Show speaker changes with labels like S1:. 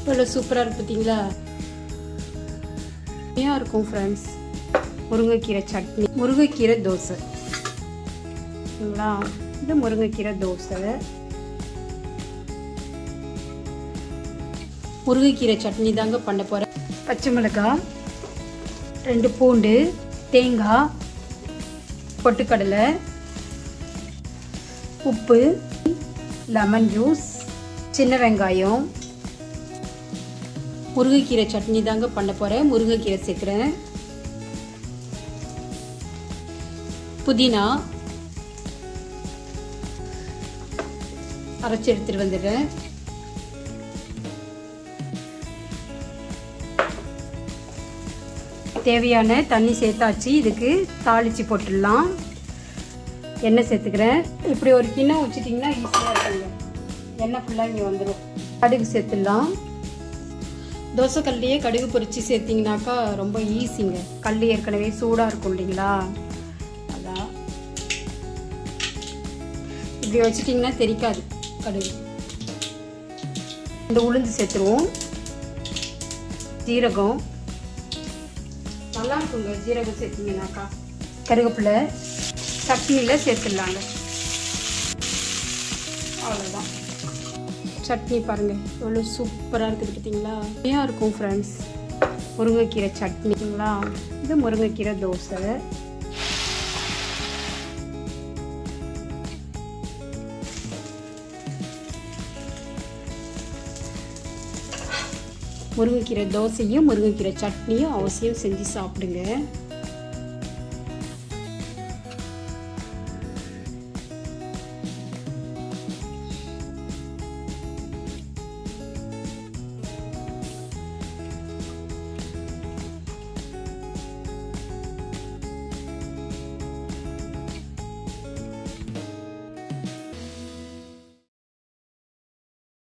S1: இவ்வளோ சூப்பராக இருக்கு பார்த்தீங்களா ஏன் இருக்கும் ஃப்ரெண்ட்ஸ் முருங்கைக்கீரை சட்னி முருங்கைக்கீரை தோசை சரிங்களா இது முருங்கைக்கீரை தோசை முருங்கைக்கீரை சட்னி தாங்க பண்ண போகிறேன் பச்சை மிளகாய் ரெண்டு பூண்டு தேங்காய் பொட்டுக்கடலை உப்பு லெமன் ஜூஸ் சின்ன வெங்காயம் முருங்கைக்கீரை சட்னி தாங்க பண்ண போகிறேன் முருங்கைக்கீரை சேர்க்குறேன் புதினா அரைச்சி எடுத்துட்டு வந்துடுறேன் தேவையான தண்ணி சேர்த்தாச்சு இதுக்கு தாளித்து போட்டுடலாம் எண்ணெய் சேர்த்துக்கிறேன் இப்படி ஒரு கிண்ணம் வச்சுட்டிங்கன்னா ஈஸியாக இருக்குங்க எண்ணெய் ஃபுல்லாக இங்கே வந்துடும் கடுகு சேர்த்துடலாம் தோசை கல்லையே கடுகு பொரிச்சு சேர்த்திங்கனாக்கா ரொம்ப ஈஸிங்க கல் ஏற்கனவே சூடாக இருக்கும் இல்லைங்களா அதான் இப்படி வச்சிட்டிங்கன்னா தெரிக்காது கடுகு இந்த உளுந்து சேர்த்துருவோம் ஜீரகம் நல்லா இருக்குங்க ஜீரகம் சேர்த்திங்கனாக்கா கருவேப்பிலை சட்னியில் சேர்த்துடலாங்க அவ்வளோதான் சட்னி பாருங்கள் எவ்வளோ சூப்பராக இருக்குது பார்த்தீங்களா நிறையா இருக்கும் ஃப்ரெண்ட்ஸ் முருங்கைக்கீரை சட்னிங்களா இது முருங்கைக்கீரை தோசை முருங்கைக்கீரை தோசையும் முருங்கைக்கீரை சட்னியும் அவசியம் செஞ்சு சாப்பிடுங்க